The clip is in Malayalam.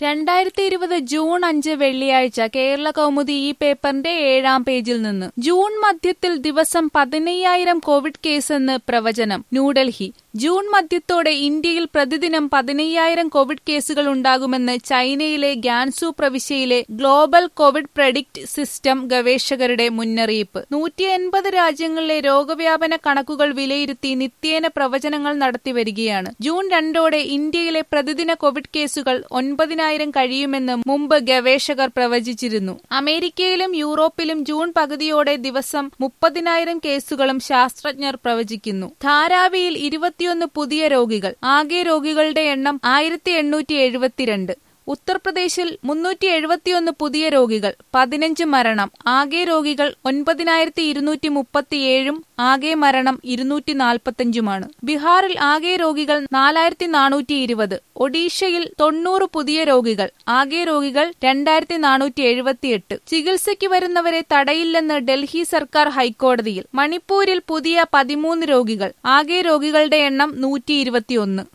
രണ്ടായിരത്തി ഇരുപത് ജൂൺ അഞ്ച് വെള്ളിയാഴ്ച കേരള കൗമുദി ഈ പേപ്പറിന്റെ ഏഴാം പേജിൽ നിന്ന് ജൂൺ മധ്യത്തിൽ ദിവസം പതിനയ്യായിരം കോവിഡ് കേസെന്ന് പ്രവചനം ന്യൂഡൽഹി ജൂൺ മധ്യത്തോടെ ഇന്ത്യയിൽ പ്രതിദിനം പതിനയ്യായിരം കോവിഡ് കേസുകൾ ഉണ്ടാകുമെന്ന് ചൈനയിലെ ഗ്യാൻസു പ്രവിശ്യയിലെ ഗ്ലോബൽ കോവിഡ് പ്രഡിക്റ്റ് സിസ്റ്റം ഗവേഷകരുടെ മുന്നറിയിപ്പ് നൂറ്റി എൺപത് രാജ്യങ്ങളിലെ രോഗവ്യാപന കണക്കുകൾ വിലയിരുത്തി നിത്യേന പ്രവചനങ്ങൾ നടത്തിവരികയാണ് ജൂൺ രണ്ടോടെ ഇന്ത്യയിലെ പ്രതിദിന കോവിഡ് കേസുകൾ ഒൻപതിനായിരം കഴിയുമെന്ന് മുമ്പ് ഗവേഷകർ പ്രവചിച്ചിരുന്നു അമേരിക്കയിലും യൂറോപ്പിലും ജൂൺ പകുതിയോടെ ദിവസം മുപ്പതിനായിരം കേസുകളും ശാസ്ത്രജ്ഞർ പ്രവചിക്കുന്നു ധാരാവിയിൽ ഇരുപത്തിയൊന്ന് പുതിയ രോഗികൾ ആകെ രോഗികളുടെ എണ്ണം ആയിരത്തി എണ്ണൂറ്റി എഴുപത്തിരണ്ട് ഉത്തർപ്രദേശിൽ മുന്നൂറ്റി എഴുപത്തിയൊന്ന് പുതിയ രോഗികൾ പതിനഞ്ച് മരണം ആകെ രോഗികൾ ഒൻപതിനായിരത്തി ഇരുന്നൂറ്റി മുപ്പത്തിയേഴും ആകെ മരണം ഇരുന്നൂറ്റി നാൽപ്പത്തഞ്ചുമാണ് ബീഹാറിൽ ആകെ രോഗികൾ നാലായിരത്തി നാനൂറ്റി ഇരുപത് ഒഡീഷയിൽ തൊണ്ണൂറ് പുതിയ രോഗികൾ ആകെ രോഗികൾ രണ്ടായിരത്തി നാനൂറ്റി എഴുപത്തിയെട്ട് ചികിത്സയ്ക്ക് വരുന്നവരെ തടയില്ലെന്ന് ഡൽഹി സർക്കാർ ഹൈക്കോടതിയിൽ മണിപ്പൂരിൽ പുതിയ പതിമൂന്ന് രോഗികൾ ആകെ രോഗികളുടെ എണ്ണം നൂറ്റി ഇരുപത്തിയൊന്ന്